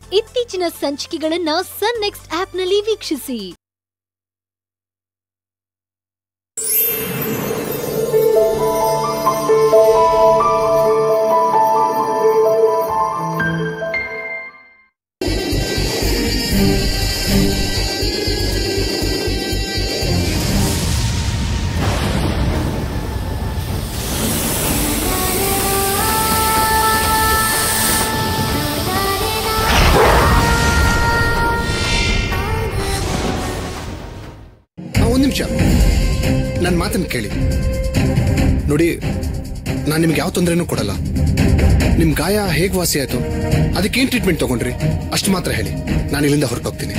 ಇತ್ತೀಚಿನ ಸಂಚಿಕೆಗಳನ್ನ ಸನ್ ನೆಕ್ಸ್ಟ್ ಆಪ್ನಲ್ಲಿ ವೀಕ್ಷಿಸಿ ಆ, ಒಂದ್ ನಿಮಿಷ ನನ್ನ ಮಾತನ್ನ ಕೇಳಿ ನೋಡಿ ನಾನು ನಿಮ್ಗೆ ಯಾವ ತೊಂದರೆನೂ ಕೊಡಲ್ಲ ನಿಮ್ ಗಾಯ ಹೇಗ್ ವಾಸಿ ಆಯ್ತು ಅದಕ್ಕೇನ್ ಟ್ರೀಟ್ಮೆಂಟ್ ತಗೊಂಡ್ರಿ ಅಷ್ಟು ಮಾತ್ರ ಹೇಳಿ ನಾನು ಇಲ್ಲಿಂದ ಹೊರಟೋಗ್ತೀನಿ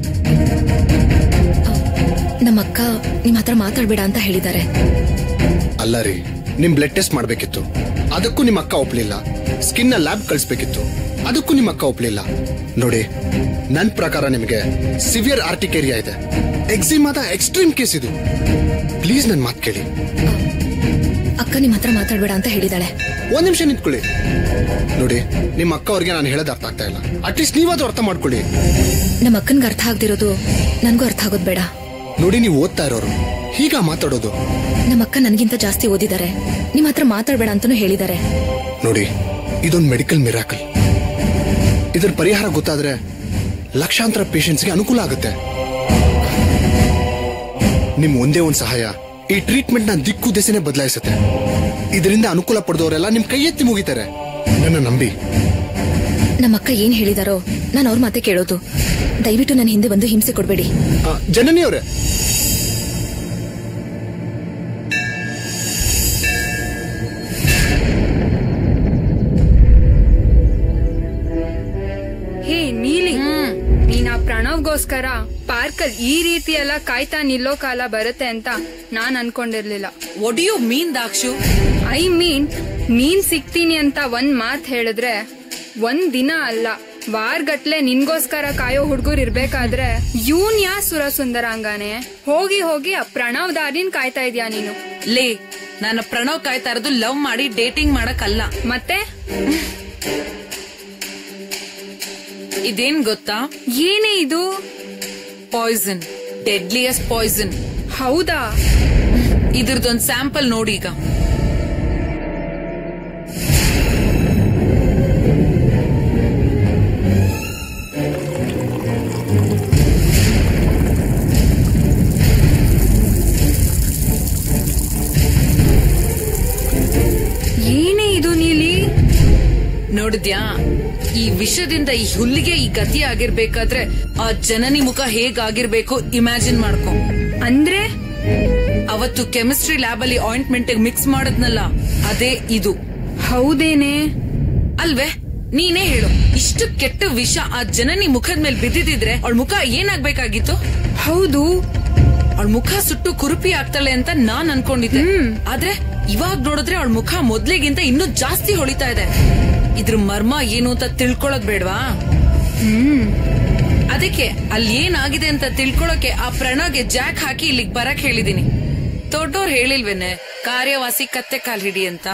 ನಮ್ಮ ಅಕ್ಕ ನಿಮ್ ಹತ್ರ ಮಾತಾಡ್ಬೇಡ ಅಂತ ಹೇಳಿದ್ದಾರೆ ಅಲ್ಲ ರೀ ನಿಮ್ ಬ್ಲಡ್ ಟೆಸ್ಟ್ ಮಾಡ್ಬೇಕಿತ್ತು ಅದಕ್ಕೂ ನಿಮ್ಮ ಅಕ್ಕ ಒಪ್ಲಿಲ್ಲ ಸ್ಕಿನ್ ನ ಲ್ಯಾಬ್ ಕಳಿಸ್ಬೇಕಿತ್ತು ಅದಕ್ಕೂ ನಿಮ್ಮ ಅಕ್ಕ ಒಪ್ಲಿಲ್ಲ ನೋಡಿ ನನ್ ಪ್ರಕಾರ ನಿಮಗೆ ಸಿವಿಯರ್ ಆರ್ಟಿಕೇರಿಯಾ ಇದೆ ಎಕ್ಸಿಮಾದ ಎಕ್ಸ್ಟ್ರೀಮ್ ಕೇಸ್ ಇದು ಪ್ಲೀಸ್ ನನ್ ಮಾತು ಕೇಳಿ ಅಕ್ಕ ನಿಮ್ ಹತ್ರ ಮಾತಾಡ್ಬೇಡ ಅಂತ ಹೇಳಿದಾಳೆ ಒಂದ್ ನಿಮಿಷ ನಿಂತ್ಕೊಳ್ಳಿ ನೋಡಿ ನಿಮ್ಮ ಅಕ್ಕ ಅವ್ರಿಗೆ ನಾನು ಹೇಳೋದು ಅರ್ಥ ಆಗ್ತಾ ಇಲ್ಲ ಅಟ್ಲೀಸ್ಟ್ ನೀವಾದ್ರೂ ಅರ್ಥ ಮಾಡ್ಕೊಳ್ಳಿ ನಮ್ಮ ಅಕ್ಕನ್ಗೆ ಅರ್ಥ ಆಗ್ದಿರೋದು ನನ್ಗೂ ಅರ್ಥ ಆಗೋದ್ ಬೇಡ ನೋಡಿ ನೀವು ಓದ್ತಾ ಇರೋರು ಹೀಗ ಮಾತಾಡೋದು ನಮ್ಮ ಅಕ್ಕ ನನ್ಗಿಂತ ಜಾಸ್ತಿ ಓದಿದ್ದಾರೆ ನಿಮ್ ಹತ್ರ ಮಾತಾಡ್ಬೇಡ ಅಂತಾನೂ ಹೇಳಿದ್ದಾರೆ ನೋಡಿ ಇದೊಂದು ಮೆಡಿಕಲ್ ಮಿರಾಕಲ್ ಇದರ ಪರಿಹಾರ ಗೊತ್ತಾದ್ರೆ ಲಕ್ಷಾಂತರ ಪೇಷಂಟ್ಸ್ಗೆ ಅನುಕೂಲ ಆಗುತ್ತೆ ನಿಮ್ ಒಂದೇ ಒಂದ್ ಸಹಾಯ ಈ ಟ್ರೀಟ್ಮೆಂಟ್ ನ ದಿಕ್ಕು ದೆಸೆನೆ ಬದಲಾಯಿಸುತ್ತೆ ಇದರಿಂದ ಅನುಕೂಲ ಪಡೆದವರೆಲ್ಲ ನಿಮ್ ಕೈ ಎತ್ತಿ ಮುಗಿತಾರೆ ನನ್ನ ನಂಬಿ ನಮ್ಮ ಅಕ್ಕ ಏನ್ ಹೇಳಿದಾರೋ ನಾನು ಅವ್ರ ಮಾತೆ ಕೇಳೋದು ದಯವಿಟ್ಟು ನನ್ನ ಹಿಂದೆ ಬಂದು ಹಿಂಸೆ ಕೊಡ್ಬೇಡಿ ಆ, ಜನನಿ ಅವರೇ ಹೇ ನೀಲಿ ನೀನ್ ಆ ಪ್ರಣವ್ಗೋಸ್ಕರ ಪಾರ್ಕಲ್ ಈ ರೀತಿ ಎಲ್ಲ ಕಾಯ್ತಾ ನಿಲ್ಲೋ ಕಾಲ ಬರುತ್ತೆ ಅಂತ ನಾನ್ ಅನ್ಕೊಂಡಿರ್ಲಿಲ್ಲ what you mean Dakshu I mean ನೀನ್ ಸಿಗ್ತೀನಿ ಅಂತ ಒಂದ್ ಮಾತ್ ಹೇಳಿದ್ರೆ ಒಂದ್ ದಿನ ಅಲ್ಲ ವಾರ್ಗಟ್ಲೆ ನಿನ್ಗೋಸ್ಕರ ಕಾಯೋ ಹುಡ್ಗುರ್ ಇರ್ಬೇಕಾದ್ರೆ ಯೂನ್ ಯಾ ಸುರ ಸುಂದರಾಂಗಾನೆ ಹೋಗಿ ಹೋಗಿ ಆ ಪ್ರಣವ್ ದಾರಿನ್ ಕಾಯ್ತಾ ಇದ್ಯಾ ನೀನು ಲೇ ನನ್ನ ಪ್ರಣವ್ ಕಾಯ್ತಾ ಇರೋದು ಲವ್ ಮಾಡಿ ಡೇಟಿಂಗ್ ಮಾಡಕ್ಕಲ್ಲ ಮತ್ತೆ ಇದೇನ್ ಗೊತ್ತಾ ಏನೇ ಇದು ಪಾಯ್ಸನ್ ಡೆಡ್ಲಿಯಸ್ಟ್ ಪಾಯ್ಸನ್ ಹೌದಾ ಇದ್ರದೊಂದ್ ಸ್ಯಾಂಪಲ್ ನೋಡಿ ಈಗ ಏನೇ ಇದು ನೀಲಿ ನೋಡಿದ್ಯಾ ಈ ವಿಷದಿಂದ ಈ ಹುಲ್ಲಿಗೆ ಈ ಗತಿ ಆಗಿರ್ಬೇಕಾದ್ರೆ ಆ ಜನನಿ ಮುಖ ಹೇಗಾಗಿರ್ಬೇಕು ಇಮ್ಯಾಜಿನ್ ಮಾಡ್ಕೊ ಅಂದ್ರೆ ಅವತ್ತು ಕೆಮಿಸ್ಟ್ರಿ ಲ್ಯಾಬ್ ಅಲ್ಲಿ ಆಯಿಂಟ್ಮೆಂಟ್ ಮಿಕ್ಸ್ ಮಾಡದ್ನಲ್ಲ ಅದೇ ಇದು ಹೌದೇನೆ ಅಲ್ವೇ ನೀನೇ ಹೇಳು ಇಷ್ಟು ಕೆಟ್ಟ ವಿಷ ಆ ಜನನಿ ಮುಖದ ಮೇಲೆ ಬಿದ್ದಿದ್ರೆ ಅವಳ ಮುಖ ಏನಾಗ್ಬೇಕಾಗಿತ್ತು ಹೌದು ಅವಳ ಮುಖ ಸುಟ್ಟು ಕುರುಪಿ ಆಗ್ತಾಳೆ ಅಂತ ನಾನ್ ಅನ್ಕೊಂಡಿದ್ದೆ ಆದ್ರೆ ಇವಾಗ ನೋಡಿದ್ರೆ ಅವಳ ಮುಖ ಮೊದ್ಲಿಗಿಂತ ಇನ್ನೂ ಜಾಸ್ತಿ ಹೊಳಿತಾ ಇದೆ ಇದ್ರ ಮರ್ಮ ಏನು ಅಂತ ತಿಳ್ಕೊಳ್ಳೋದ್ ಬೇಡ್ವಾ ಅದಕ್ಕೆ ಅಲ್ಲಿ ಏನಾಗಿದೆ ಅಂತ ತಿಳ್ಕೊಳಕ್ಕೆ ಆ ಪ್ರಣವ್ಗೆ ಜಾಕ್ ಹಾಕಿ ಇಲ್ಲಿಗ್ ಬರಕ್ ಹೇಳಿದೀನಿ ದೊಡ್ಡೋರ್ ಹೇಳಿಲ್ವೇನೆ ಕಾರ್ಯವಾಸಿ ಕತ್ತೆ ಕಾಲ್ ಹಿಡಿ ಅಂತ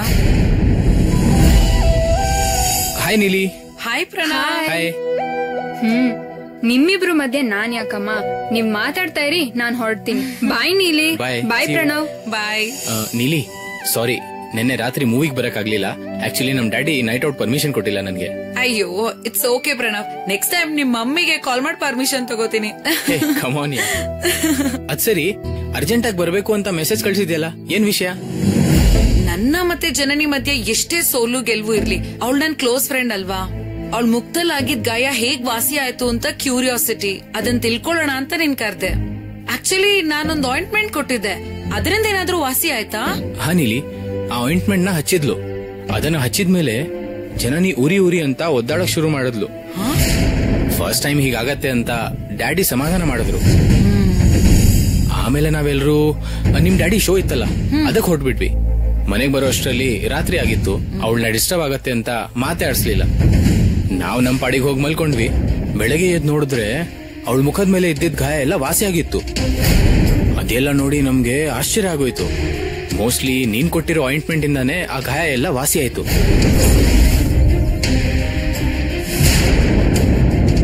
hi Neeli hi Pranav hi hmm ನಿಮ್ಮಿಬ್ರು ಮಧ್ಯೆ ನಾನ್ ಯಾಕಮ್ಮ ನೀವ್ ಮಾತಾಡ್ತಾ ಇರಿ ನಾನ್ ಹೊರಡ್ತೀನಿ ಬಾಯ್ ನೀಲಿ Bye. Bye See you. Pranav ಬಾಯ್ ಆ, ನೀಲಿ ಸಾರಿ ನಿನ್ನೆ ರಾತ್ರಿ ಮೂವಿಗೆ ಬರಕ್ ಆಗ್ಲಿಲ್ಲ ಆಕ್ಚುಲಿ ನಮ್ ಡ್ಯಾಡಿ ನೈಟ್ ಔಟ್ ಪರ್ಮಿಷನ್ ಕೊಟ್ಟಿಲ್ಲ ನನ್ಗೆ ಅಯ್ಯೋ it's okay Pranav next time ನಿಮ್ ಮಮ್ಮಿಗೆ ಕಾಲ್ ಮಾಡಿ ಪರ್ಮಿಷನ್ ತಗೋತೀನಿ ಕಮಾನ್ ಅದ್ ಸರಿ ಅರ್ಜೆಂಟ್ ಆಗಿ ಬರ್ಬೇಕು ಅಂತ ಮೆಸೇಜ್ ಕಳ್ಸಿದ್ಯಲ್ಲ ಏನ್ ವಿಷಯ ನನ್ನ ಮತ್ತೆ ಜನನಿ ಮಧ್ಯೆ ಎಷ್ಟೇ ಸೋಲು ಗೆಲ್ವು ಇರ್ಲಿ ಅವಳು ನನ್ ಕ್ಲೋಸ್ ಫ್ರೆಂಡ್ ಅಲ್ವಾ ಅವಳ ಮುಕ್ತಲ್ ಆಗಿದ್ ಗಾಯ ಹೇಗ್ ವಾಸಿ ಆಯ್ತು ಅಂತ ಕ್ಯೂರಿಯಾಸಿಟಿ ಅದನ್ ತಿಳ್ಕೊಳ್ಳೋಣ ಅಂತ ನಿನ್ ಕರ್ದೆ ಆಕ್ಚುಲಿ ನಾನೊಂದ್ ಆಯಿಂಟ್ಮೆಂಟ್ ಕೊಟ್ಟಿದ್ದೆ ಅದರಿಂದ ಏನಾದ್ರೂ ವಾಸಿ ಆಯ್ತಾ ಹಾ ನೀಲಿ ಆ ಆಯಿಂಟ್ಮೆಂಟ್ ನ ಹಚ್ಚಿದ್ಲು ಅದನ್ನ ಹಚ್ಚಿದ್ಮೇಲೆ ಜನನಿ ಉರಿ ಉರಿ ಅಂತ ಒದ್ದಾಡಕ್ ಶುರು ಮಾಡಿದ್ಲು ಫಸ್ಟ್ ಟೈಮ್ ಹೀಗಾಗತ್ತೆ ಅಂತ ಡ್ಯಾಡಿ ಸಮಾಧಾನ ಮಾಡಿದ್ರು ಆಮೇಲೆ ನಾವೆಲ್ಲರೂ ನಿಮ್ ಡ್ಯಾಡಿ ಶೋ ಇತ್ತಲ್ಲ ಅದಕ್ಕೆ ಹೊರಟ್ಬಿಟ್ವಿ ಮನೆಗ್ ಬರೋ ಅಷ್ಟರಲ್ಲಿ ರಾತ್ರಿ ಆಗಿತ್ತು ಅವಳನ್ನ ಡಿಸ್ಟರ್ಬ್ ಆಗತ್ತೆ ಅಂತ ಮಾತೇ ಆಡ್ಸ್ಲಿಲ್ಲ ನಾವ್ ನಮ್ ಪಾಡಿಗೆ ಹೋಗಿ ಮಲ್ಕೊಂಡ್ವಿ ಬೆಳಗ್ಗೆ ಎದ್ದು ನೋಡಿದ್ರೆ ಅವಳ ಮುಖದ ಮೇಲೆ ಇದ್ದಿದ್ ಗಾಯ ಎಲ್ಲ ವಾಸಿ ಆಗಿತ್ತು ಅದೆಲ್ಲ ನೋಡಿ ನಮ್ಗೆ ಆಶ್ಚರ್ಯ ಆಗೋಯ್ತು ಮೋಸ್ಟ್ಲಿ ನೀನ್ ಕೊಟ್ಟಿರೋ ಆಯಿಂಟ್ಮೆಂಟ್ ಇಂದಾನೆ ಆ ಗಾಯ ಎಲ್ಲ ವಾಸಿ ಆಯ್ತು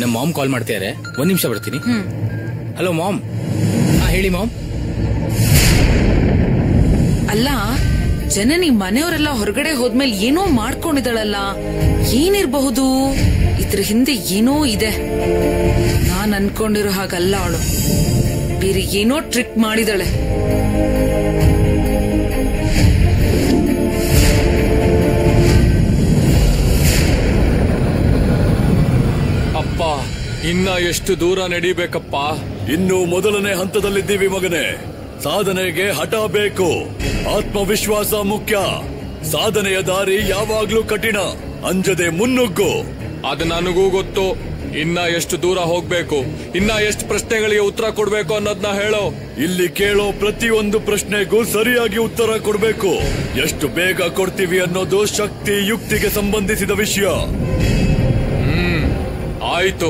ನಮ್ಮ ಮಾಮ್ ಕಾಲ್ ಮಾಡ್ತಿದ್ದಾರೆ ಒಂದ್ ನಿಮಿಷ ಬರ್ತೀನಿ ಹಲೋ ಮಾಮ್ ಹಾ ಹೇಳಿ ಮಾಮ್ ಅಲ್ಲ ಜನನಿ ಮನೆಯವರೆಲ್ಲ ಹೊರಗಡೆ ಹೋದ್ಮೇಲೆ ಏನೋ ಮಾಡ್ಕೊಂಡಿದ್ದಾಳಲ್ಲ ಏನಿರ್ಬಹುದು ಇದ್ರ ಹಿಂದೆ ಏನೋ ಇದೆ ನಾನ್ ಅನ್ಕೊಂಡಿರೋ ಹಾಗಲ್ಲ ಅವಳು ಬೇರೆ ಏನೋ ಟ್ರಿಕ್ ಮಾಡಿದಾಳೆ ಅಪ್ಪ ಇನ್ನ ಎಷ್ಟು ದೂರ ನಡಿಬೇಕಪ್ಪ ಇನ್ನು ಮೊದಲನೇ ಹಂತದಲ್ಲಿದ್ದೀವಿ ಮಗನೇ ಸಾಧನೆಗೆ ಹಠ ಬೇಕು ಆತ್ಮವಿಶ್ವಾಸ ಮುಖ್ಯ ಸಾಧನೆಯ ದಾರಿ ಯಾವಾಗ್ಲೂ ಕಠಿಣ ಅಂಜದೆ ಮುನ್ನುಗ್ಗು ಅದು ನನಗೂ ಗೊತ್ತು ಇನ್ನ ಎಷ್ಟು ದೂರ ಹೋಗ್ಬೇಕು ಇನ್ನ ಎಷ್ಟು ಪ್ರಶ್ನೆಗಳಿಗೆ ಉತ್ತರ ಕೊಡ್ಬೇಕು ಅನ್ನೋದನ್ನ ಹೇಳೋ ಇಲ್ಲಿ ಕೇಳೋ ಪ್ರತಿಯೊಂದು ಪ್ರಶ್ನೆಗೂ ಸರಿಯಾಗಿ ಉತ್ತರ ಕೊಡ್ಬೇಕು ಎಷ್ಟು ಬೇಗ ಕೊಡ್ತೀವಿ ಅನ್ನೋದು ಶಕ್ತಿ ಯುಕ್ತಿಗೆ ಸಂಬಂಧಿಸಿದ ವಿಷಯ ಆಯ್ತು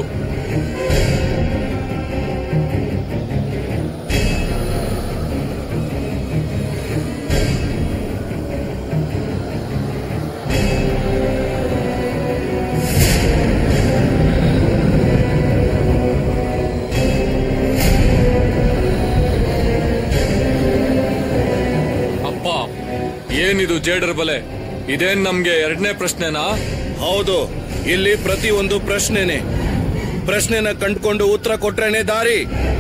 ಅಪ್ಪ ಏನಿದು ಜೇಡರ್ ಬಲೆ ಇದೇನ್ ನಮ್ಗೆ ಎರಡನೇ ಪ್ರಶ್ನೆನಾ ಹೌದು ಇಲ್ಲಿ ಪ್ರತಿ ಒಂದು ಪ್ರಶ್ನೆನೆ ಪ್ರಶ್ನೆನ ಕಂಡುಕೊಂಡು ಉತ್ತರ ಕೊಟ್ರೇನೆ ದಾರಿ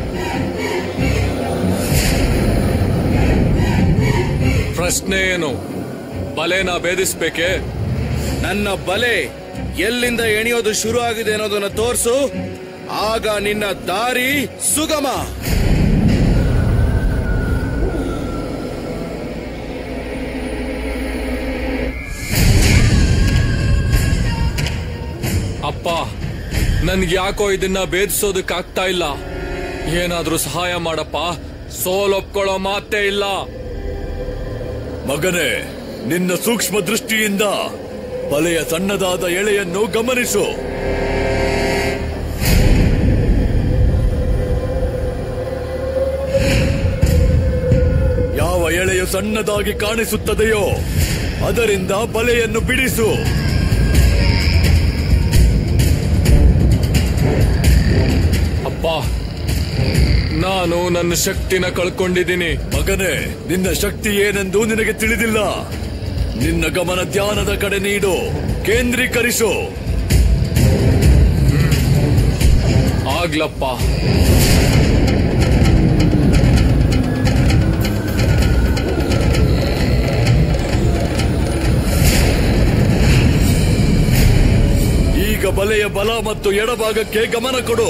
ಪ್ರಶ್ನೆ ಏನು ಬಲೆನ ಭೇದಿಸ್ಬೇಕೆ ನನ್ನ ಬಲೆ ಎಲ್ಲಿಂದ ಎಣಿಯೋದು ಶುರು ಆಗಿದೆ ಅನ್ನೋದನ್ನ ತೋರ್ಸು ಆಗ ನಿನ್ನ ದಾರಿ ಸುಗಮ ಅಪ್ಪ ನನ್ಗೆ ಯಾಕೋ ಇದನ್ನ ಭೇದಿಸೋದಕ್ಕಾಗ್ತಾ ಇಲ್ಲ ಏನಾದ್ರೂ ಸಹಾಯ ಮಾಡಪ್ಪ ಸೋಲೊಪ್ಕೊಳ್ಳೋ ಮಾತೇ ಇಲ್ಲ ಮಗನೇ ನಿನ್ನ ಸೂಕ್ಷ್ಮ ದೃಷ್ಟಿಯಿಂದ ಬಲೆಯ ಸಣ್ಣದಾದ ಎಳೆಯನ್ನು ಗಮನಿಸು ಯಾವ ಎಳೆಯು ಸಣ್ಣದಾಗಿ ಕಾಣಿಸುತ್ತದೆಯೋ ಅದರಿಂದ ಬಲೆಯನ್ನು ಬಿಡಿಸು ಅಪ್ಪ ನಾನು ನನ್ನ ಶಕ್ತಿನ ಕಳ್ಕೊಂಡಿದ್ದೀನಿ ಮಗನೇ ನಿನ್ನ ಶಕ್ತಿ ಏನೆಂದು ನಿನಗೆ ತಿಳಿದಿಲ್ಲ ನಿನ್ನ ಗಮನ ಧ್ಯಾನದ ಕಡೆ ನೀಡು ಕೇಂದ್ರೀಕರಿಸು ಆಗ್ಲಪ್ಪ ಈಗ ಬಲೆಯ ಬಲ ಮತ್ತು ಎಡಭಾಗಕ್ಕೆ ಗಮನ ಕೊಡು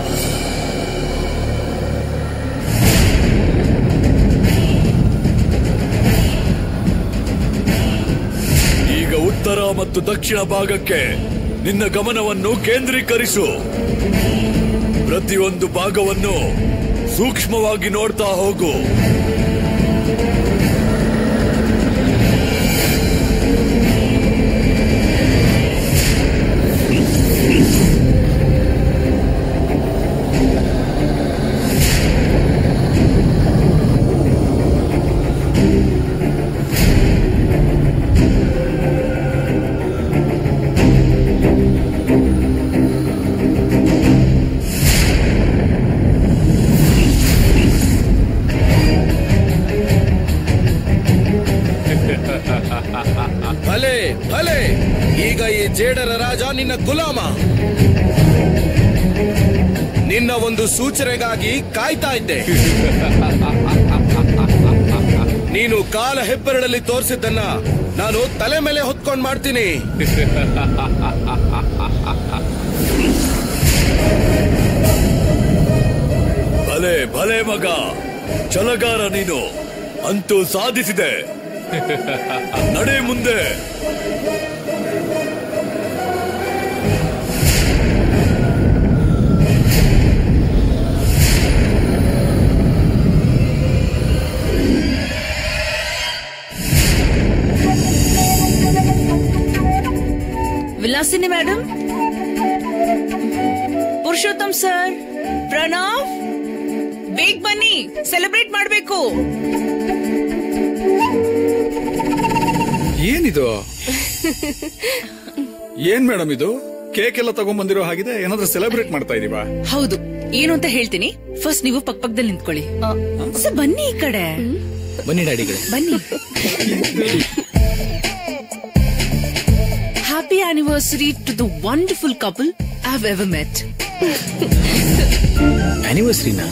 ಈಗ ಉತ್ತರ ಮತ್ತು ದಕ್ಷಿಣ ಭಾಗಕ್ಕೆ ನಿನ್ನ ಗಮನವನ್ನು ಕೇಂದ್ರೀಕರಿಸು ಪ್ರತಿಯೊಂದು ಭಾಗವನ್ನು ಸೂಕ್ಷ್ಮವಾಗಿ ನೋಡ್ತಾ ಹೋಗು ಭಲೆ ಭಲೆ ಈಗ ಈ ಜೇಡರ ರಾಜ ನಿನ್ನ ಗುಲಾಮ ನಿನ್ನ ಒಂದು ಸೂಚನೆಗಾಗಿ ಕಾಯ್ತಾ ಇದ್ದೆ ನೀನು ಕಾಲ ಹೆಬ್ಬೆರಳಲ್ಲಿ ತೋರಿಸಿದ್ದನ್ನ ನಾನು ತಲೆ ಮೇಲೆ ಹೊತ್ಕೊಂಡ್ ಮಾಡ್ತೀನಿ ಭಲೆ ಭಲೆ ಮಗ ಛಲಗಾರ ನೀನು ಅಂತೂ ಸಾಧಿಸಿದೆ ನಡೆ ಮುಂದೆ ವಿಲಾಸಿನಿ ಮೇಡಮ್ ಪುರುಷೋತ್ತಮ್ ಸರ್ ಪ್ರಣವ್ ಬೇಗ ಬನ್ನಿ ಸೆಲೆಬ್ರೇಟ್ ಮಾಡಬೇಕು ಏನಿದು ಏನ್ ಮೇಡಮ್ ಇದು ಕೇಕ್ ಎಲ್ಲ ತಗೊಂಡ್ಬಂದಿರೋ ಹಾಗಿದೆ ಏನಾದ್ರೂ ಸೆಲೆಬ್ರೇಟ್ ಮಾಡ್ತಾ ಇದೀವಾ ಹೌದು ಏನು ಅಂತ ಹೇಳ್ತೀನಿ ಫಸ್ಟ್ ನೀವು ಪಕ್ಕ ಪಕ್ಕದಲ್ಲಿ ನಿಂತ್ಕೊಳ್ಳಿ ಸರ್ ಬನ್ನಿ ಈ ಕಡೆ ಬನ್ನಿ ಡ್ಯಾಡಿಗಳೇ ಬನ್ನಿ happy anniversary to the wonderful couple I have ever met ಆನಿವರ್ಸರಿನಾ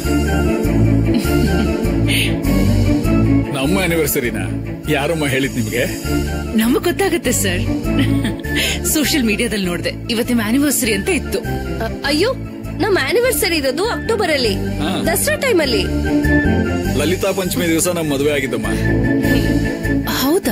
ನಮ್ಮ ಆನಿವರ್ಸರಿನ ಯಾರಮ್ಮ ಹೇಳಿದ್ ನಿಮ್ಗೆ ನಮಗ್ ಗೊತ್ತಾಗುತ್ತೆ ಸರ್ ಸೋಷಿಯಲ್ ಮೀಡಿಯಾದಲ್ಲಿ ನೋಡಿದೆ ಇವತ್ತು ನಿಮ್ಮ ಆನಿವರ್ಸರಿ ಅಂತ ಇತ್ತು ಅ- ಅಯ್ಯೋ ನಮ್ ಆನಿವರ್ಸರಿ ಇರೋದು ಅಕ್ಟೋಬರ್ ಅಲ್ಲಿ ಹಾ. ದಸರಾ ಟೈಮ್ ಅಲ್ಲಿ ಲಲಿತಾ ಪಂಚಮಿ ದಿವಸ ನಮ್ ಮದುವೆ ಆಗಿದ್ದಮ್ಮ ಹೌದಾ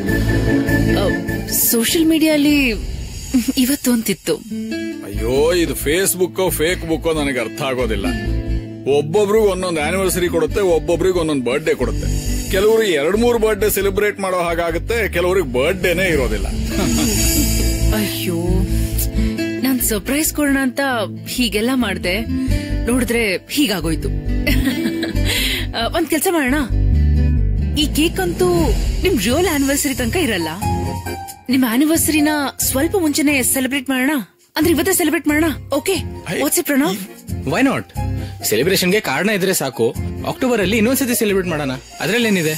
ಸೋಷಿಯಲ್ ಮೀಡಿಯಾಲಿ ಇವತ್ತು ಅಂತಿತ್ತು ಅಯ್ಯೋ ಇದು ಫೇಸ್ಬುಕ್ ಫೇಕ್ ಬುಕ್ ನನಗೆ ಅರ್ಥ ಆಗೋದಿಲ್ಲ ಒಬ್ಬೊಬ್ರಿಗೆ ಒಂದೊಂದು ಆನಿವರ್ಸರಿ ಕೊಡುತ್ತೆ ಒಬ್ಬೊಬ್ರಿಗೆ ಒಂದೊಂದು ಬರ್ಡೇ ಕೊಡುತ್ತೆ ಕೆಲವರು ಎರಡ್ ಮೂರು ಬರ್ಡೇ ಸೆಲೆಬ್ರೇಟ್ ಮಾಡೋ ಹಾಗಾಗುತ್ತೆ ಕೆಲವರಿಗೆ ಬರ್ಡೇನೇ ಇರೋದಿಲ್ಲ ಅಯ್ಯೋ ನಾನ್ ಸರ್ಪ್ರೈಸ್ ಕೊಡೋಣ ಅಂತ ಹೀಗೆಲ್ಲ ಮಾಡ್ದೆ ನೋಡಿದ್ರೆ ಹೀಗಾಗೋಯ್ತು ಆ, ಒಂದ್ ಕೆಲ್ಸ ಮಾಡೋಣ ಈ ಕೇಕ್ ಅಂತೂ ನಿಮ್ ರಿಯಲ್ ಆನಿವರ್ಸರಿ ತನಕ ಇರಲ್ಲ ನಿಮ್ ಆನಿವರ್ಸರಿನ ಸ್ವಲ್ಪ ಮುಂಚೆನೆ ಸೆಲೆಬ್ರೇಟ್ ಮಾಡೋಣ ಅಂದ್ರೆ ಇವತ್ತೇ ಸೆಲೆಬ್ರೇಟ್ ಮಾಡೋಣ okay what's Pranav why not ಸೆಲೆಬ್ರೇಷನ್ಗೆ ಕಾರಣ ಇದ್ರೆ ಸಾಕು ಅಕ್ಟೋಬರ್ ಅಲ್ಲಿ ಇನ್ನೊಂದ್ಸತಿ ಸೆಲೆಬ್ರೇಟ್ ಮಾಡೋಣ ಅದ್ರಲ್ಲೇನಿದೆ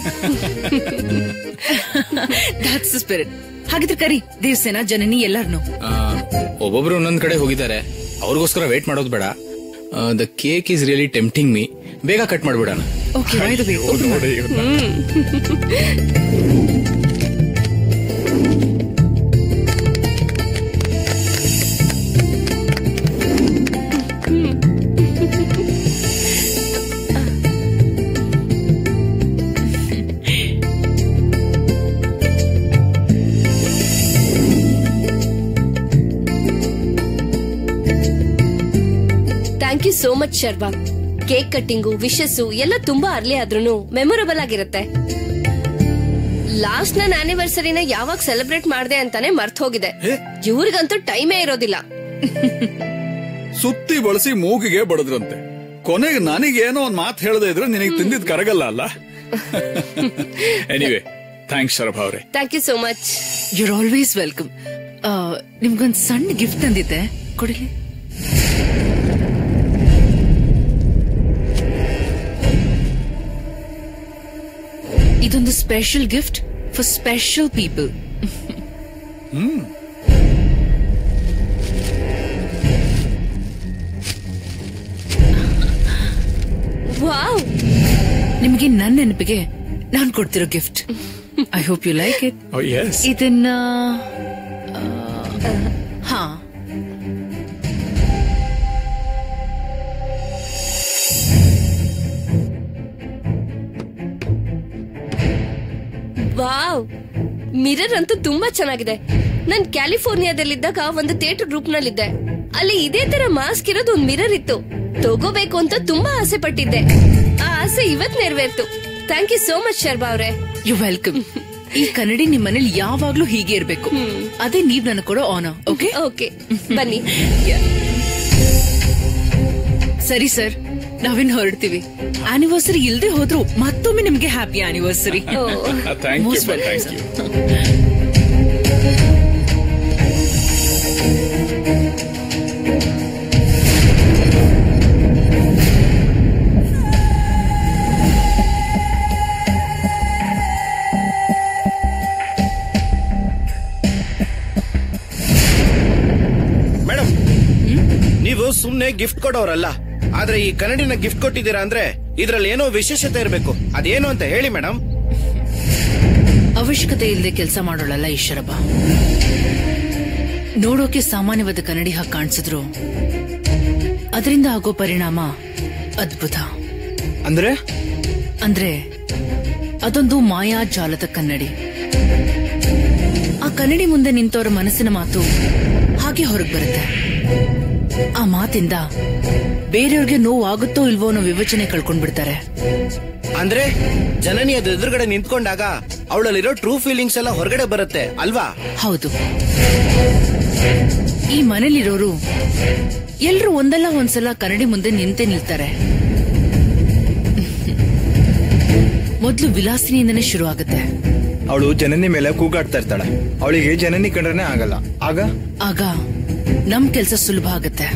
ದಾಟ್ಸ್ ಸ್ಪಿರಿಟ್ ಹಾಗಿದ್ರೆ ಕರಿ ದೇವಸೇನ ಜನನಿ ಎಲ್ಲಾರ್ನು ಆ, ಒಬ್ಬೊಬ್ರು ಒಂದೊಂದ್ ಕಡೆ ಹೋಗಿದ್ದಾರೆ ಅವ್ರಿಗೋಸ್ಕರ ವೇಟ್ ಮಾಡೋದು ಬೇಡ the cake is really tempting me ಬೇಗ ಕಟ್ ಮಾಡ್ಬಿಡೋಣ ಓಕೆ ನೋಡಿ ಇವ್ರನ್ನ. Thank you so much Sharva cake cutting wishes ಎಲ್ಲ ತುಂಬಾ ಅರ್ಲಿ ಆದ್ರೂ ಮೆಮೊರಬಲ್ ಆಗಿರುತ್ತೆ ಲಾಸ್ಟ್ ನನ್ನ ಆನಿವರ್ಸರಿನ ಯಾವಾಗ ಸೆಲೆಬ್ರೇಟ್ ಮಾಡ್ದೆ ಅಂತಾನೆ ಮರ್ತ್ ಹೋಗಿದೆ ಇವ್ರಿಗಂತೂ ಟೈಮೇ ಇರೋದಿಲ್ಲ ಸುತ್ತಿ ಬಳಸಿ ಮೂಗಿಗೆ ಬಡದ್ರಂತೆ ಕೊನೆಗೆ ನನಗೇನೋ ಒಂದ್ ಮಾತು ಹೇಳದೇ ಇದ್ರೆ ನಿನಗೆ ತಿಂದಿದ್ ಕರಗಲ್ಲ ಅಲ್ಲ ಎನಿವೆ ಥ್ಯಾಂಕ್ಸ್ ಶರಭ ಅವ್ರೆ thank you so much you're always welcome ನಿಮ್ಗೊಂದ್ ಸಣ್ಣ ಗಿಫ್ಟ್ ತಂದಿದ್ದೆ ಕೊಡಿಲಿ ಇದೊಂದು special gift for special people wow ನಿಮಗೆ ನನ್ನ ನೆನಪಿಗೆ ನಾನ್ ಕೊಡ್ತಿರೋ gift I hope you like it Oh, yes. ಇದನ್ನ ಆ, ಹಾ ವಾವ್ ಮಿರರ್ ಅಂತೂ ತುಂಬಾ ಚೆನ್ನಾಗಿದೆ ನಾನ್ ಕ್ಯಾಲಿಫೋರ್ನಿಯಾದಲ್ಲಿದ್ದಾಗ ಒಂದು ಥಿಯೇಟರ್ ಗ್ರೂಪ್ ನಲ್ಲಿದ್ದೆ ಅಲ್ಲಿ ಇದೇ ತರ ಮಾಸ್ಕ್ ಇರೋದು ಒಂದ್ ಮಿರರ್ ಇತ್ತು ತಗೋಬೇಕು ಅಂತ ತುಂಬಾ ಆಸೆ ಪಟ್ಟಿದ್ದೆ ಆ ಆಸೆ ಇವತ್ ನೆರವೇರ್ತು thank you so much Sharma ಅವ್ರೆ ಯು ವೆಲ್ಕಮ್ ಈ ಕನ್ನಡಿ ನಿಮ್ ಮನೇಲಿ ಯಾವಾಗ್ಲೂ ಹೀಗೆ ಇರ್ಬೇಕು ಅದೇ ನೀವ್ ನನಗೆ ಕೊಡೋ ಆನ ಓಕೆ ಓಕೆ ಬನ್ನಿ ಸರಿ ಸರ್ ನಾವಿನ್ ಹೊರಡ್ತೀವಿ ಆನಿವರ್ಸರಿ ಇಲ್ದೆ ಹೋದ್ರು ಮತ್ತೊಮ್ಮೆ ನಿಮ್ಗೆ happy anniversary thank you Most welcome, thank sir. You madam ನೀವು ಸುಮ್ನೆ ಗಿಫ್ಟ್ ಕೊಡೋರಲ್ಲ ಆದ್ರೆ ಈ ಕನ್ನಡಿನ ಗಿಫ್ಟ್ ಕೊಟ್ಟಿದ್ದೀರಾ ಅಂದ್ರೆ ಇದ್ರಲ್ಲಿ ಏನೋ ವಿಶೇಷತೆ ಇರಬೇಕು ಅದೇನು ಅಂತ ಹೇಳಿ ಮೇಡಮ್ ಅವಶ್ಯಕತೆ ಇಲ್ಲದೆ ಕೆಲಸ ಮಾಡೋಳಲ್ಲ ಈಶ್ವರಪ್ಪ ನೋಡೋಕೆ ಸಾಮಾನ್ಯವಾದ ಕನ್ನಡಿ ಹಾಗೆ ಕಾಣಿಸಿದ್ರು ಅದರಿಂದ ಆಗೋ ಪರಿಣಾಮ ಅದ್ಭುತ ಅಂದ್ರೆ ಅಂದ್ರೆ ಅದೊಂದು ಮಾಯಾ ಜಾಲದ ಕನ್ನಡಿ ಆ ಕನ್ನಡಿ ಮುಂದೆ ನಿಂತವರ ಮನಸ್ಸಿನ ಮಾತು ಹಾಗೆ ಹೊರಗೆ ಬರುತ್ತೆ ಆ ಮಾತಿಂದ ಬೇರೆಯವ್ರಿಗೆ ನೋವು ಆಗುತ್ತೋ ಇಲ್ವೋ ಅನ್ನೋ ವಿವೇಚನೆ ಕಳ್ಕೊಂಡ್ಬಿಡ್ತಾರೆ ಅಂದ್ರೆ ಜನನಿ ಅದ್ ಎದುರುಗಡೆ ನಿಂತ್ಕೊಂಡಾಗ ಅವಳಲ್ಲಿರೋ ಟ್ರೂ ಫೀಲಿಂಗ್ಸ್ ಎಲ್ಲ ಹೊರಗಡೆ ಬರುತ್ತೆ ಅಲ್ವಾ ಹೌದು ಈ ಮನೇಲಿರೋರು ಎಲ್ರು ಒಂದಲ್ಲ ಒಂದ್ಸಲ ಕನ್ನಡಿ ಮುಂದೆ ನಿಂತೇ ನಿಲ್ತಾರೆ ಮೊದ್ಲು ವಿಲಾಸಿನಿಯಿಂದನೇ ಶುರು ಆಗುತ್ತೆ ಅವಳು ಜನನಿ ಮೇಲೆ ಕೂಗಾಡ್ತಾ ಇರ್ತಾಳೆ ಅವಳಿಗೆ ಜನನಿ ಕಂಡ್ರೆ ಆಗಲ್ಲ ಆಗ ಆಗ ನಮ್ ಕೆಲ್ಸ ಸುಲಭ ಆಗತ್ತೆ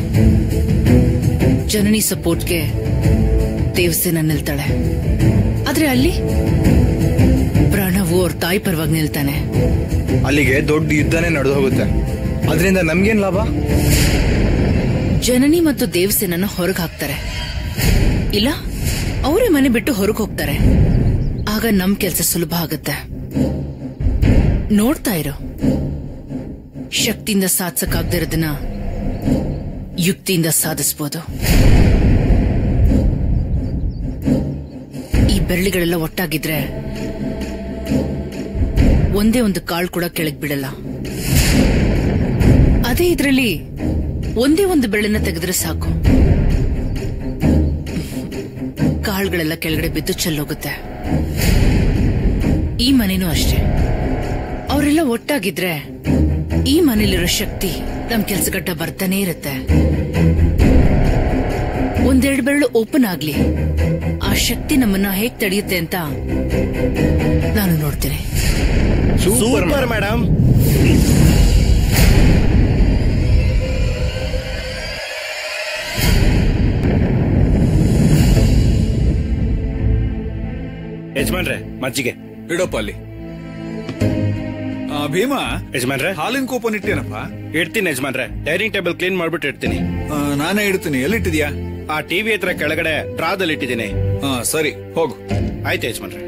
ಜನನಿ ಸಪೋರ್ಟ್ಗೆ ದೇವಸೇನ ನಿಲ್ತಾಳೆ ಆದ್ರೆ ಅಲ್ಲಿ ಪ್ರಣವು ಅವ್ರ ತಾಯಿ ಪರವಾಗಿ ನಿಲ್ತಾನೆ ಅಲ್ಲಿಗೆ ದೊಡ್ಡ ಯುದ್ಧನೇ ನಡೆದು ಹೋಗುತ್ತೆ ಅದರಿಂದ ನಮ್ಗೇನ್ ಲಾಭ ಜನನಿ ಮತ್ತು ದೇವಸೇನನ್ನ ಹೊರಗೆ ಹಾಕ್ತಾರೆ ಇಲ್ಲ ಅವರೇ ಮನೆ ಬಿಟ್ಟು ಹೊರಗೆ ಹೋಗ್ತಾರೆ ಆಗ ನಮ್ ಕೆಲ್ಸ ಸುಲಭ ಆಗುತ್ತೆ ನೋಡ್ತಾ ಇರೋ ಶಕ್ತಿಯಿಂದ ಸಾಧಿಸಕ್ಕಾಗ್ದಿರೋದನ್ನ ಯುಕ್ತಿಯಿಂದ ಸಾಧಿಸ್ಬೋದು ಈ ಬೆರಳಿಗಳೆಲ್ಲ ಒಟ್ಟಾಗಿದ್ರೆ ಒಂದೇ ಒಂದು ಕಾಳು ಕೂಡ ಕೆಳಗ್ ಬಿಡಲ್ಲ ಅದೇ ಇದ್ರಲ್ಲಿ ಒಂದೇ ಒಂದು ಬೆರಳನ್ನ ತೆಗೆದ್ರೆ ಸಾಕು ಕಾಳುಗಳೆಲ್ಲ ಕೆಳಗಡೆ ಬಿದ್ದು ಚೆಲ್ಲೋಗುತ್ತೆ ಈ ಮನೇನೂ ಅಷ್ಟೇ ಅವರೆಲ್ಲ ಒಟ್ಟಾಗಿದ್ರೆ ಈ ಮನೇಲಿರೋ ಶಕ್ತಿ ನಮ್ ಕೆಲ್ಸಗಡ್ಡ ಬರ್ತಾನೆ ಇರುತ್ತೆ ಒಂದೆರಡು ಬೆರಳು ಓಪನ್ ಆಗ್ಲಿ ಆ ಶಕ್ತಿ ನಮ್ಮನ್ನ ಹೇಗ್ ತಡೆಯುತ್ತೆ ಅಂತ ನಾನು ನೋಡ್ತೇನೆ ಸೂಪರ್ ಮೇಡಮ್ ಯಜಮಾನ್ರೆ ಮಜ್ಜಿಗೆ ಇಡಪ್ಪ ಅಲ್ಲಿ ಆ, ಭೀಮಾ ಯಜಮಾನ್ರೆ ಹಾಲಿನ ಕೂಪನ್ ಇಟ್ಟೇನಪ್ಪ ಇಡ್ತೀನಿ ಯಜಮಾನ್ರೆ ಡೈನಿಂಗ್ ಟೇಬಲ್ ಕ್ಲೀನ್ ಮಾಡ್ಬಿಟ್ಟು ಇಡ್ತೀನಿ ಆ, ನಾನೇ ಇಡ್ತೀನಿ ಎಲ್ಲಿಟ್ಟಿದ್ಯಾ ಆ ಟಿವಿ ಹತ್ರ ಕೆಳಗಡೆ ಡ್ರಾದಲ್ಲಿ ಇಟ್ಟಿದ್ದೀನಿ ಹಾ ಸರಿ ಹೋಗು ಆಯ್ತು ಯಜಮಾನ್ರೆ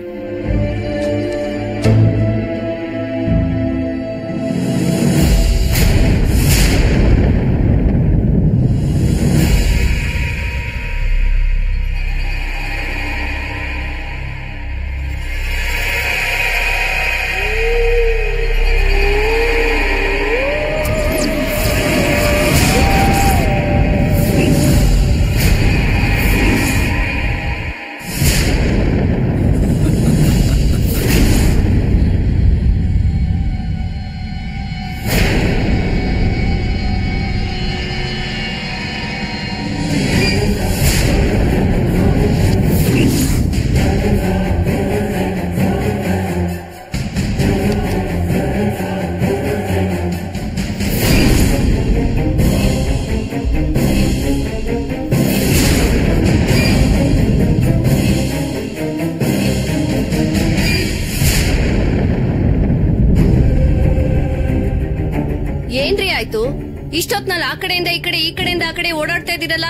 ಏನ್ರಿ ಆಯ್ತು ಇಷ್ಟೊತ್ನಲ್ಲಿ ಆ ಕಡೆಯಿಂದ ಈ ಕಡೆ ಈ ಕಡೆಯಿಂದ ಆ ಕಡೆ ಓಡಾಡ್ತಾ ಇದ್ದೀರಲ್ಲ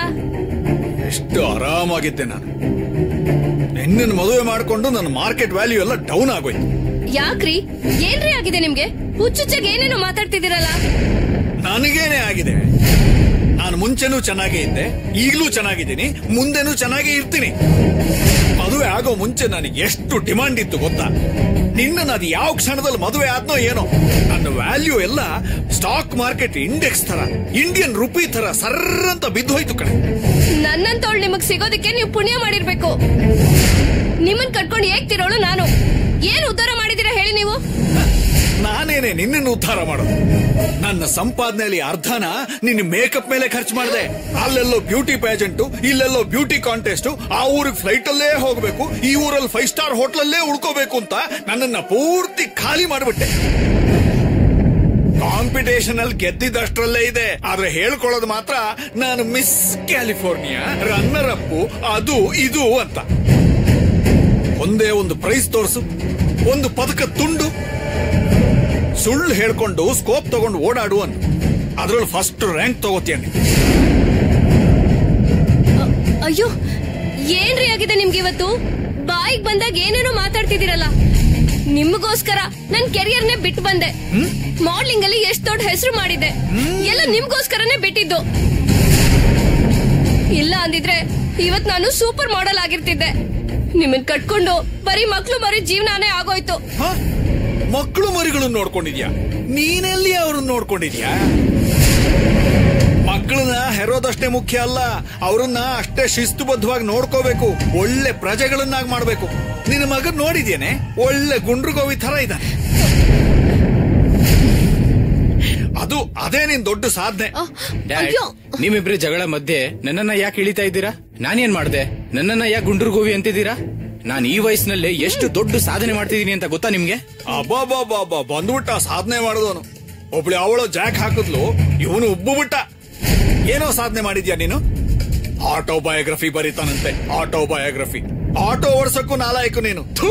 ಎಷ್ಟು ಆರಾಮಾಗಿದ್ದೆ ನಾನು ನಿನ್ನ ಮದುವೆ ಮಾಡ್ಕೊಂಡು ನನ್ನ ಮಾರ್ಕೆಟ್ ವ್ಯಾಲ್ಯೂ ಎಲ್ಲ ಡೌನ್ ಆಗೋಯ್ತು ಯಾಕ್ರಿ ಏನ್ರಿ ಆಗಿದೆ ನಿಮ್ಗೆ ಹುಚ್ಚುಚ್ಚಾಗಿ ಏನೇನೋ ಮಾತಾಡ್ತಿದ್ದೀರಲ್ಲ ನನಗೇನೆ ಆಗಿದೆ ನಾನು ಮುಂಚೆನೂ ಚೆನ್ನಾಗೇ ಇದ್ದೆ ಈಗಲೂ ಚೆನ್ನಾಗಿದ್ದೀನಿ ಮುಂದೆನೂ ಚೆನ್ನಾಗೇ ಇರ್ತೀನಿ ಮದುವೆ ಆಗೋ ಮುಂಚೆ ನನಗೆ ಎಷ್ಟು ಡಿಮಾಂಡ್ ಇತ್ತು ಗೊತ್ತಾ ನಿನ್ನ ಅದು ಯಾವ ಕ್ಷಣದಲ್ಲಿ ಮದುವೆ ಆದ್ನೋ ಏನೋ ನನ್ನ ವ್ಯಾಲ್ಯೂ ಎಲ್ಲ ಸ್ಟಾಕ್ ಮಾರ್ಕೆಟ್ ಇಂಡೆಕ್ಸ್ ತರ ಇಂಡಿಯನ್ ರುಪಿ ತರ ಸರ್ರಂತ ಬಿದ್ದೋಯ್ತು ಕಣೆ ನನ್ನಂತವಳು ನಿಮಗ್ ಸಿಗೋದಕ್ಕೆ ನೀವು ಪುಣ್ಯ ಮಾಡಿರ್ಬೇಕು ನಿಮ್ಮನ್ ಕಟ್ಕೊಂಡು ಹೇಗ್ತಿರೋಳು ನಾನು ಏನ್ ಉದ್ಧಾರ ಮಾಡಿದೀರಾ ಹೇಳಿ ನೀವು ನಾನೇನೆ ನಿನ್ನನ್ನು ಉದ್ಧಾರ ಮಾಡೋದು ನನ್ನ ಸಂಪಾದನೆಯಲ್ಲಿ ಅರ್ಧನ ನಿನ್ನ ಮೇಕಪ್ ಮೇಲೆ ಖರ್ಚು ಮಾಡಿದೆ ಅಲ್ಲೆಲ್ಲೋ ಬ್ಯೂಟಿ ಪ್ಯಾಜೆಂಟ್ ಇಲ್ಲೆಲ್ಲೋ ಬ್ಯೂಟಿ ಕಾಂಟೆಸ್ಟ್ ಆ ಊರಿಗೆ ಫ್ಲೈಟ್ ಅಲ್ಲೇ ಹೋಗ್ಬೇಕು ಈ ಊರಲ್ಲಿ ಫೈವ್ ಸ್ಟಾರ್ ಹೋಟ್ಲಲ್ಲೇ ಉಳ್ಕೋಬೇಕು ಅಂತ ನನ್ನನ್ನ ಪೂರ್ತಿ ಖಾಲಿ ಮಾಡಿಬಿಟ್ಟೆ ಕಾಂಪಿಟೇಷನ್ ಅಲ್ಲಿ ಗೆದ್ದಿದ್ದಷ್ಟರಲ್ಲೇ ಇದೆ ಆದ್ರೆ ಹೇಳ್ಕೊಳ್ಳೋದು ಮಾತ್ರ ನಾನು ಮಿಸ್ ಕ್ಯಾಲಿಫೋರ್ನಿಯಾ ರನ್ನರ್ ಅಪ್ ಅದು ಇದು ಅಂತ ಒಂದೇ ಒಂದು ಪ್ರೈಸ್ ತೋರಿಸು ಒಂದು ಪದಕ ತುಂಡು ಸುಳ್ಳು ಹೇಳ್ಕೊಂಡು ಸ್ಕೋಪ್ ತಗೊಂಡು ಓಡಾಡು ಅಂತ ಅದ್ರಲ್ಲಿ ಫಸ್ಟ್ ರ್ಯಾಂಕ್ ತಗೋತೀನಿ ಅಯ್ಯೋ ಏನ್ರಿ ಆಗಿದೆ ನಿಮ್ಗೆ ಇವತ್ತು ಬಾಯಿಗ್ ಬಂದಾಗ ಏನೇನೋ ಮಾತಾಡ್ತಿದ್ದೀರಲ್ಲ ನಿಮ್ಗೋಸ್ಕರ ನನ್ ಕೆರಿಯರ್ನೇ ಬಿಟ್ಟು ಬಂದೆ ಮಾಡ್ಲಿಂಗ್ ಅಲ್ಲಿ ಎಷ್ಟ್ ದೊಡ್ಡ ಹೆಸರು ಮಾಡಿದ್ದೆ ಎಲ್ಲ ನಿಮ್ಗೋಸ್ಕರನೇ ಬಿಟ್ಟಿದ್ದು ಇಲ್ಲ ಅಂದಿದ್ರೆ ಇವತ್ ನಾನು ಸೂಪರ್ ಮಾಡೆಲ್ ಆಗಿರ್ತಿದ್ದೆ ನಿಮ್ಮನ್ ಕಟ್ಕೊಂಡು ಬರೀ ಮಕ್ಳು ಮರಿ ಜೀವನಾನೇ ಆಗೋಯ್ತು ಮಕ್ಕಳು ಮರಿಗಳನ್ನ ನೋಡ್ಕೊಂಡಿದ್ಯಾ ನೀನೆಲ್ಲಿ ಅವ್ರನ್ನ ನೋಡ್ಕೊಂಡಿದ್ಯಾ ಮಕ್ಕಳನ್ನ ಹೆರೋದಷ್ಟೇ ಮುಖ್ಯ ಅಲ್ಲ ಅವ್ರನ್ನ ಅಷ್ಟೇ ಶಿಸ್ತುಬದ್ಧವಾಗಿ ನೋಡ್ಕೋಬೇಕು ಒಳ್ಳೆ ಪ್ರಜೆಗಳನ್ನಾಗಿ ಮಾಡ್ಬೇಕು ನಿನ್ನ ಮಗನ್ ನೋಡಿದ್ಯೇನೆ ಒಳ್ಳೆ ಗುಂಡ್ರುಗೋವಿ ತರ ಇದ್ದಾನೆ ಅದು ಅದೇ ನಿನ್ ದೊಡ್ಡ ಸಾಧನೆ ಡ್ಯಾಡ್ ನಿಮ್ಮಿಬ್ರ ಜಗಳ ಮಧ್ಯೆ ನನ್ನನ್ನ ಯಾಕೆ ಇಳಿತಾ ಇದ್ದೀರಾ ನಾನೇನ್ ಮಾಡ್ದೆ ನನ್ನನ್ನ ಯಾಕೆ ಗುಂಡ್ರುಗೋವಿ ಅಂತಿದ್ದೀರಾ ನಾನು ಈ ವಯಸ್ಸಿನಲ್ಲೇ ಎಷ್ಟು ದೊಡ್ಡ ಸಾಧನೆ ಮಾಡ್ತಿದ್ದೀನಿ ಅಂತ ಗೊತ್ತಾ ನಿಮ್ಗೆ ಅಬ್ಬಾ ಬಂದ್ಬಿಟ್ಟ ಸಾಧನೆ ಮಾಡಿದವನು ಒಬ್ಳು ಅವಳು ಜಾಕ್ ಹಾಕಿದ್ಲು ಇವನು ಉಬ್ಬು ಬಿಟ್ಟ ಏನೋ ಸಾಧನೆ ಮಾಡಿದ್ಯಾ ನೀನು ಆಟೋ ಬಯೋಗ್ರಫಿ ಬರೀತಾನಂತೆ ಆಟೋ ಬಯೋಗ್ರಫಿ ಆಟೋ ಓಡ್ಸಕ್ಕೂ ನಾಲಾಯಕು ನೀನು ಥು.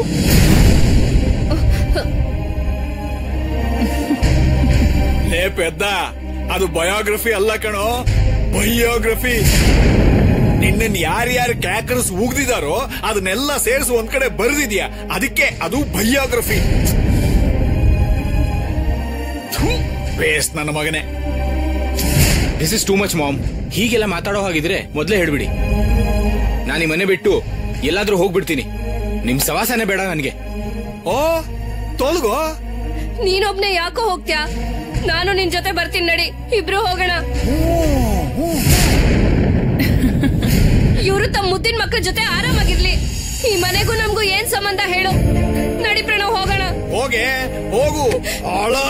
ಲೇ ಪೆದ್ದ ಅದು ಬಯೋಗ್ರಫಿ ಅಲ್ಲ ಕಣೋ ಬಯೋಗ್ರಫಿ ನಿನ್ನನ್ ಯಾರ್ಯಾರು ಕ್ಯಾಕರ್ಸ್ ಉಗ್ದಿದಾರೋ ಅದನ್ನೆಲ್ಲ ಸೇರಿಸಿ ಒಂದ್ ಕಡೆ ಬರೆದಿದ್ಯಾ ಅದಕ್ಕೆ ಅದು ಬಯೋಗ್ರಫಿ ಬೇಸ್ ನನ್ನ ಮಗನೇ this is too much mom ಹೀಗೆಲ್ಲ ಮಾತಾಡೋ ಹಾಗಿದ್ರೆ ಮೊದ್ಲೇ ಹೇಳ್ಬಿಡಿ ನಾನು ಈ ಮನೆ ಬಿಟ್ಟು ಎಲ್ಲಾದ್ರೂ ಹೋಗ್ಬಿಡ್ತೀನಿ ನಿಮ್ ಸವಾಸನೆ ಬೇಡ ನನಗೆ ಓ ತೊಲಗೋ ನೀನೊಬ್ನೇ ಯಾಕೋ ಹೋಗ್ತ್ಯಾ ನಾನು ನಿನ್ ಜೊತೆ ಬರ್ತೀನಿ ನಡಿ ಇಬ್ರು ಹೋಗೋಣ ಇವರು ತಮ್ಮ ಮುದ್ದಿನ ಮಕ್ಕಳ ಜೊತೆ ಆರಾಮಾಗಿರ್ಲಿ ಈ ಮನೆಗೂ ನಮಗೂ ಏನ್ ಸಂಬಂಧ ಹೇಳು ನಡಿ ಪ್ರಣವ್ ಹೋಗೋಣ ಹೋಗೆ ಹೋಗು ಆಳ